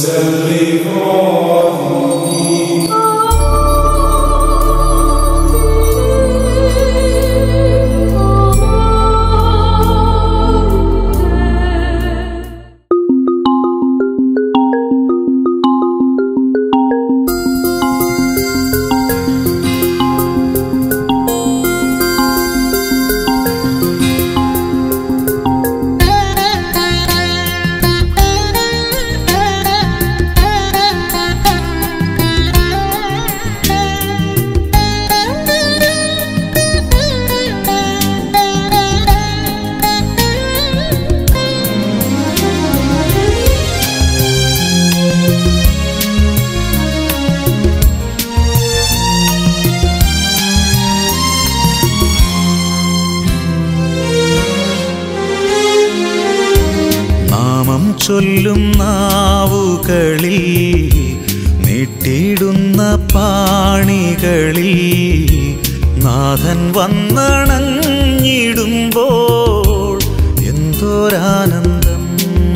നാമം ചൊല്ലും നാവുകളിൽ നീട്ടിയിടുന്ന പാണികളിൽ നാഥൻ വന്നണഞ്ഞിടുമ്പോൾ എന്തോരാനന്ദം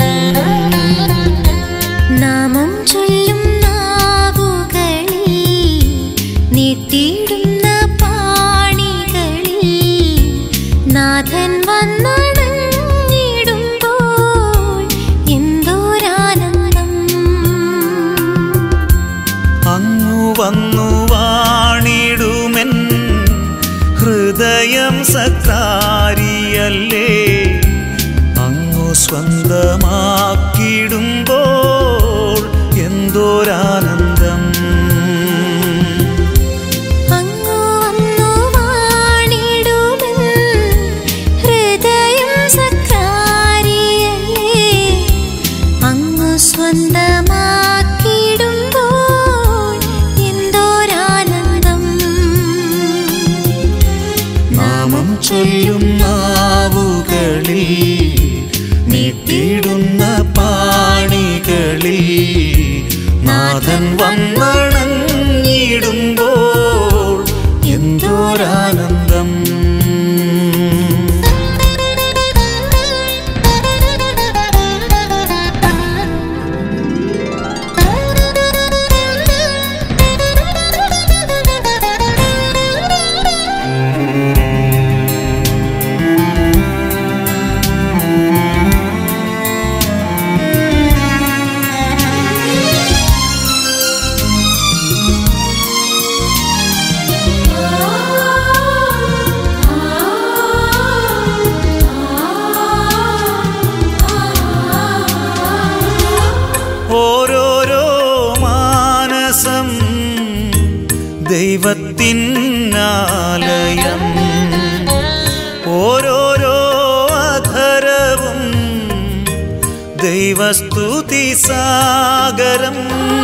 നാമം ചൊല്ലും നാവുകളിൽ നീട്ടിയിടുന്ന പാണികളിൽ നാഥൻ വന്നണഞ്ഞിടുമ്പോൾ എന്തോരാനന്ദം അങ്ങു വന്നു വാണിടുമെൻ ഹൃദയം സക്രാരിയല്ലേ അങ്ങു സ്വന്തമാക്കിടുമ്പോൾ എന്തോരാനന്ദം അങ്ങു വന്നു വാണിടുമെൻ ഹൃദയം സക്കാരിയല്ലേ അങ്ങു സ്വന്തമാക്കിടുമ്പോൾ എന്തോരാനന്ദം നാമം ചൊല്ലും നാവുകളിൽ നീട്ടിയിടുന്ന പാണികളിൽ നാഥൻ വന്നണഞ്ഞിടുമ്പോൾ എന്തോരാനന്ദം ഓരോരോ മാനസം ദൈവത്തിനാലയം ഓരോരോ അധരവും ദൈവസ്തുതി സാഗരം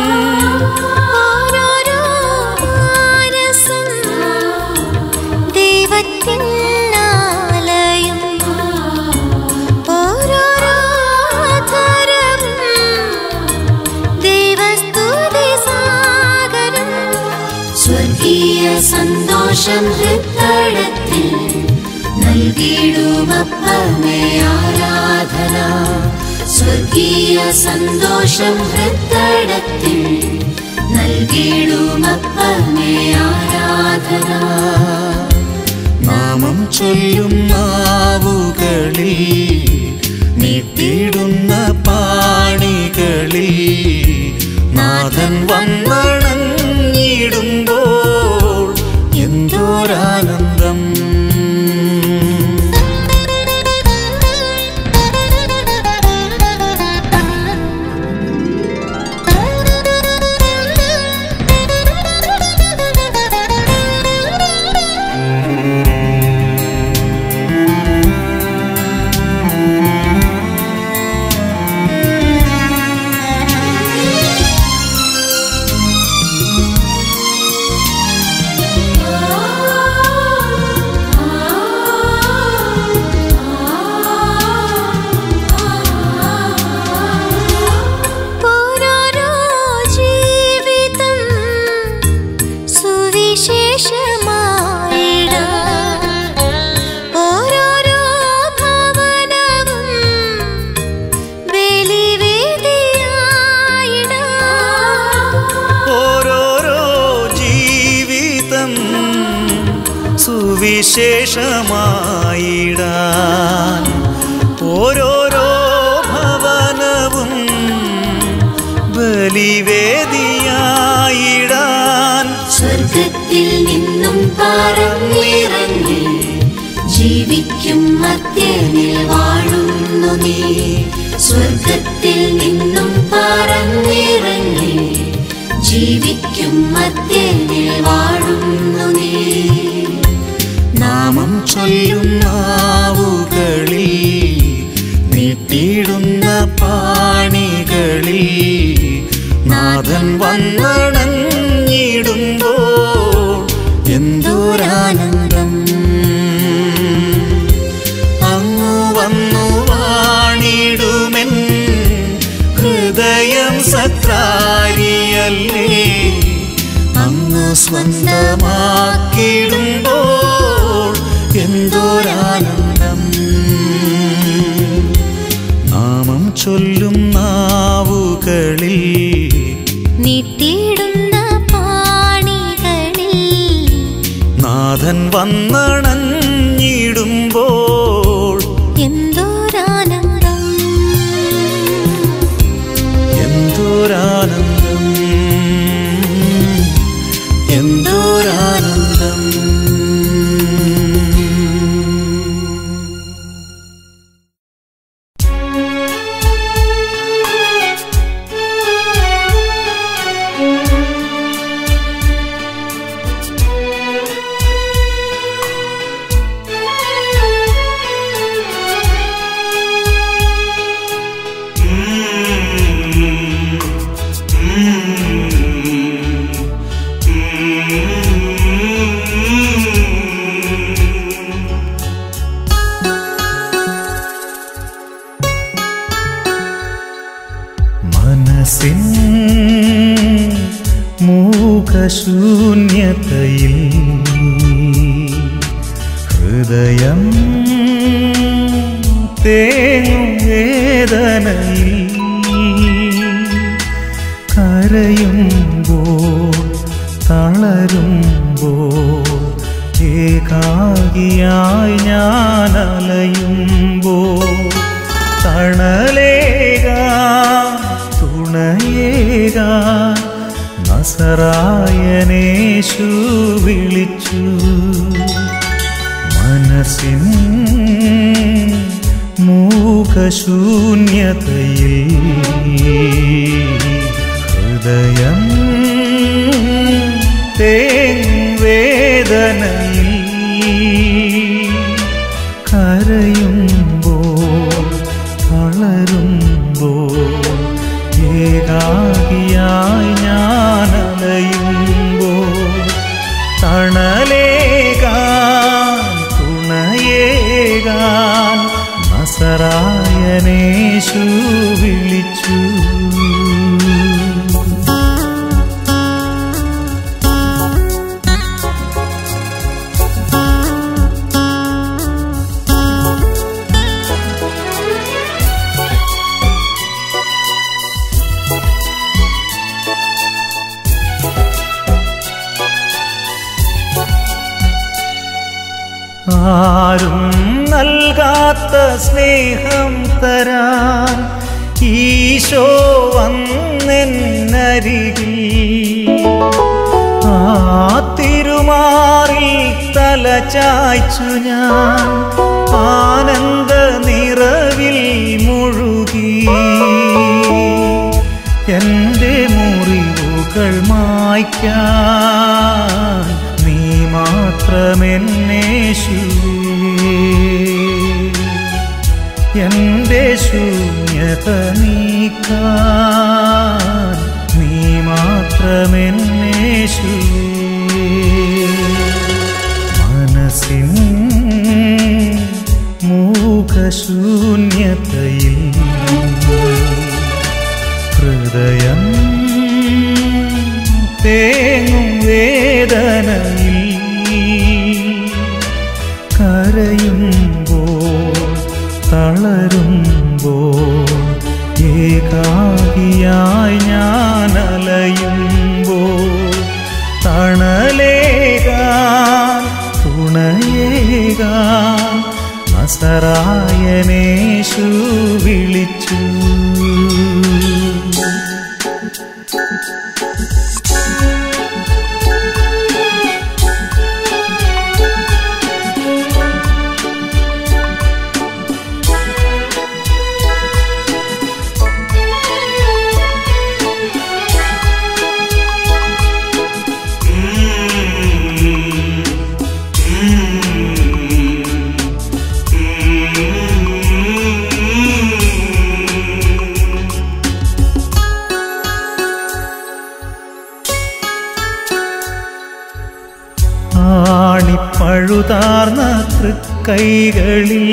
ഓരോരോ മാനസം ദൈവത്തിനാലയം ഓരോരോ അധരവും ദൈവസ്തുതി സാഗരം സ്വർഗീയ സന്തോഷം ഹൃത്തടത്തിൽ നൽകിയിടുമപ്പമേ ആരാധന സ്വർഗീയ സന്തോഷം ഹൃത്തടത്തിൽ നൽകിയിടുമപ്പമേ ആരാധന നാമം ചൊല്ലും നാവുകളിൽ നീട്ടിയിടുന്ന പാണികളിൽ നാഥൻ വന്നണഞ്ഞിടുമ്പോൾ എന്തോരാനന്ദം സുവിശേഷമായിടാൻ ഓരോരോ ഭവനവും ബലിവേദിയായിടാൻ സ്വർഗത്തിൽ നിന്നും പറന്നിറങ്ങി ജീവിക്കും മധ്യനിൽ വാഴുന്നു നീ സ്വർഗത്തിൽ നിന്നും പറന്നിറങ്ങി ജീവിക്കും മധ്യനിൽ വാഴുന്നു നീ നാമം ചൊല്ലും നാവുകളിൽ നീട്ടിയിടുന്ന പാണികളിൽ നാഥൻ വന്നണഞ്ഞിടുമ്പോൾ എന്തോരാനന്ദം അങ്ങു വന്നു വാണിടുമെൻ ഹൃദയം സത്രാരിയല്ലേ അങ്ങ് സ്വന്തമാക്കിടുമ്പോൾ എന്തോരാനന്ദം നാമം ചൊല്ലും നാവുകളിൽ നീട്ടിയിടുന്ന പാണികളിൽ നാഥൻ വന്നണഞ്ഞിടുമ്പോൾ എന്തോരാനന്ദം എന്തോരാനന്ദം എന്തോരാനന്ദം മനസ്സിൻ മൂകശൂന്യതയിൽ ഹൃദയം തേങ്ങും വേദനയിൽ കരയുമ്പോൾ തളരുമ്പോൾ ഏകാകിയായി ഞാൻ അലയുമ്പോൾ തണലേകാൻ തുണയേകാൻ നസറായനേശു വിളിച്ചു മനസ്സിൻ മൂകശൂന്യതയിൽ ഹൃദയം തേവേദനയിൽ കരയുമ്പോൾ തളരുമ്പോൾ ഏകാകിയായി ഞാൻ അലയുമ്പോൾ തണലേകാൻ തുണയേകാൻ നസറായനേശു വിളിച്ചു ആരും നൽകാത്ത സ്നേഹം തരാൻ ഈശോ വന്നെന്നരികിൽ ആ തിരുമാറിൽ തല ചായ്ച്ചു ഞാൻ ആനന്ദ നിറവിൽ മുഴുകി എൻ്റെ മുറിവുകൾ മായ്ക്കാൻ നീ മാത്രമെന്നേശുവേ എൻ്റെ ശൂന്യത നീക്കാൻ നീ മാത്രമെന്നേശുവേ മനസ്സിൻ മൂകശൂന്യതയിൽ ഹൃദയം തേങ്ങും വേദനയിൽ കരയുമ്പോൾ തളരുമ്പോൾ ഏകാകിയായി ഞാൻ അലയുമ്പോൾ തണലേകാൻ തുണയേ നസറായനേശു വിളിച്ചു ആണിപ്പഴുതാർന്ന തൃക്കൈകളിൽ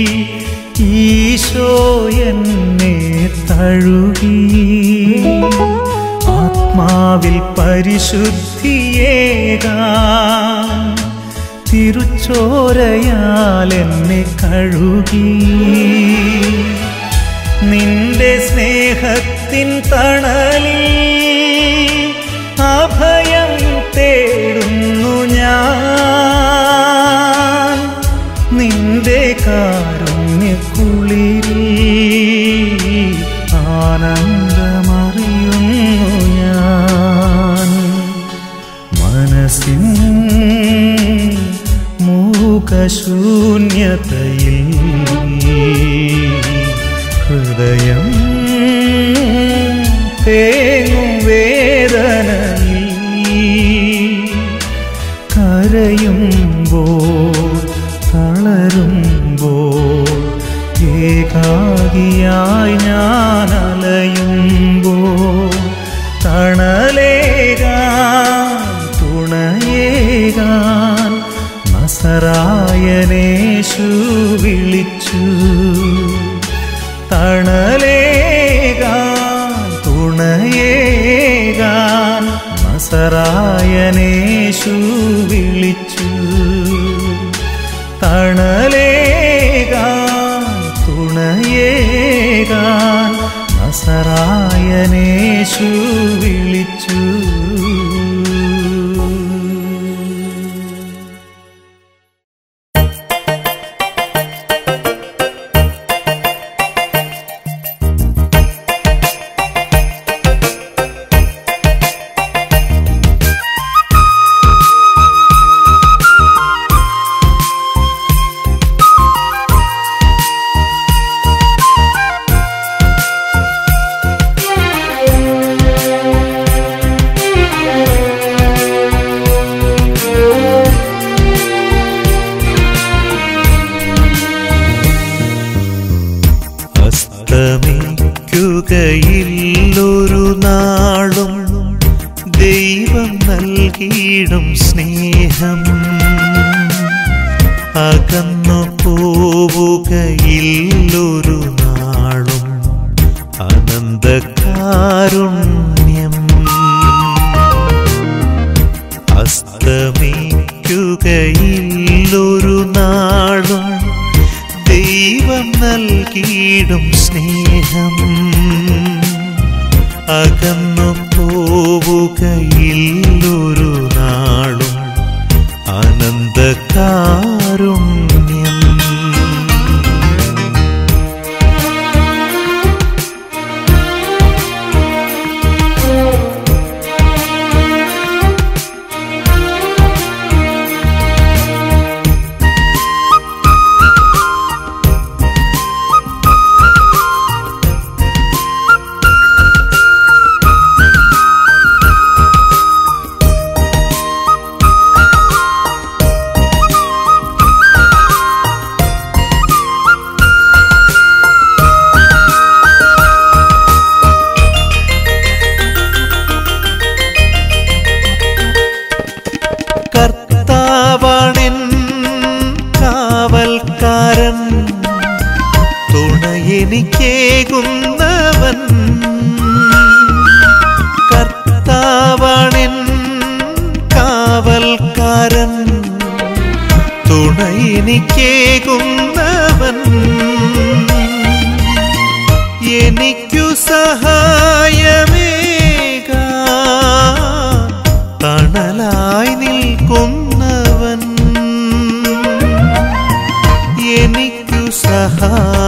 ഈശോ എന്നെ തഴുകി ആത്മാവിൽ പരിശുദ്ധിയേകാൻ തിരുച്ചോരയാൽ എന്നെ കഴുകി നിന്റെ സ്നേഹത്തിൻ തണലിൽ അഭയം തേടുന്നു ഞാൻ നിന്റെ കാരുണ്യക്കുളിരിൽ ആനന്ദമറിയുന്നു ഞാൻ മനസ്സിൻ മൂകശൂന്യതയിൽ ഹൃദയം തേങ്ങും വേദനയിൽ കരയുമ്പോൾ തളരുമ്പോൾ ഏകാകിയായി ഞാൻ അലയുമ്പോൾ തണലേകാൻ തുണയേകാൻ നസറായനേശു വിളിച്ചു തണലേകാൻ തുണയേകാൻ നസറായനേശു വിളിച്ചു തണലേകാൻ തുണയേകാൻ നസറായനേശു വിളിച്ചു അസ്തമിക്കുകയില്ലൊരു നാളും ദൈവം നൽകിയിടും സ്നേഹം അകന്നു പോവുകയില്ലൊരു നാളും അനന്തകാരുണ്യം അസ്തമിക്കുകയില്ലൊരു നാളും ദൈവം നൽകിയിടും സ്നേഹം അകന്നു പോവുകയില്ലൊരു നാളും അനന്തകാരുണ്യം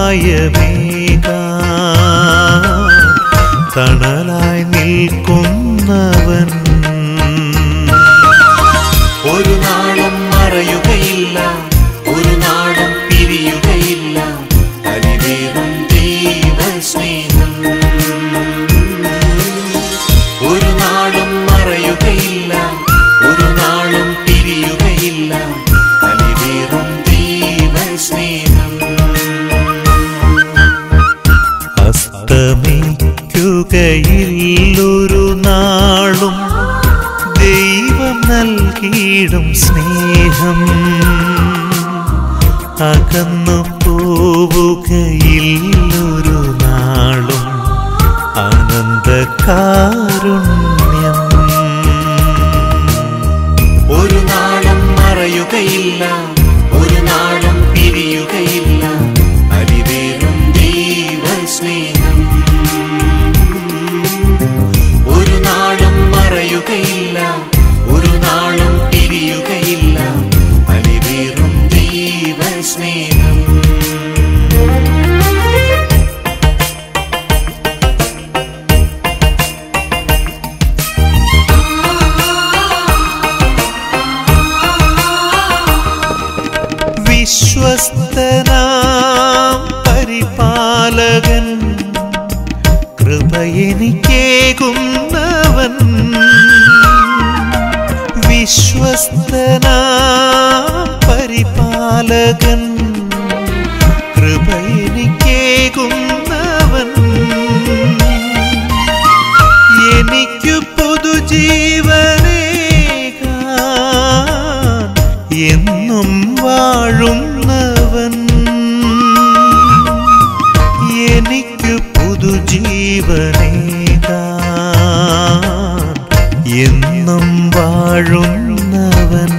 സഹായമേക തണലായി നിൽക്കുന്നവൻ ഒരു നാളും മറയുകയില്ല ഒരു നാളും പിരിയുകയില്ല അലിവേറും ദൈവസ്നേഹം ഒരു നാളും മറയുകയില്ല ഒരു നാളും പിരിയുകയില്ല അലിവേറും ദൈവസ്നേഹം അസ്തമിക്കുകയില്ലൊരു നാളും ദൈവം നൽകിയിടും സ്നേഹം അകന്നു പോവുകയില്ലൊരു നാളും ആനന്ദകാരുണ്യം ഒരു നാളും മറയുകയില്ല ഒരു നാളും പിരിയുകയില്ല അലിവേറും ദൈവസ്നേഹം ഒരു നാളും മറയുകയില്ല ഒരു നാളും പിരിയുകയില്ല അലിവേറും ദൈവസ്നേഹം വിശ്വസ്തനാം പരിപാലകൻ കൃപ എനിക്കേകുന്നവൻ വിശ്വസ്തനാം പരിപാലകൻ കൃപ എനിക്കേകുന്നവൻ എനിക്കു പൊതുജീവനേകാൻ എന്നും വാഴുന്നവൻ എനിക്കു പുതുജീവനേകാൻ എന്നും വാഴുന്നവൻ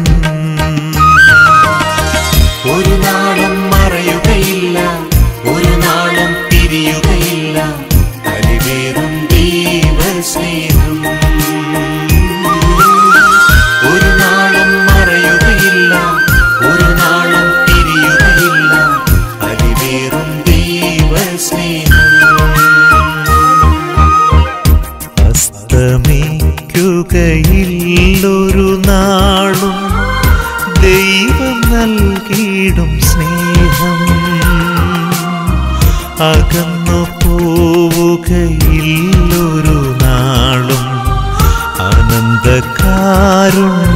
ഒരു നാളും മറയുകയില്ല ഒരു നാളും പിരിയുകയില്ല അലിവേറും ദൈവസ്നേഹം ഒരു നാളും മറയുകയില്ല ഒരു നാളും പിരിയുകയില്ല അലിവേറും ദൈവസ്നേഹം അസ്തമിക്കുകയില്ലൊരു നാളും ദൈവം നൽകിയിടും സ്നേഹം അകന്നു പോവുകയില്ലൊരു നാളും ആനന്ദകാരുണ്യം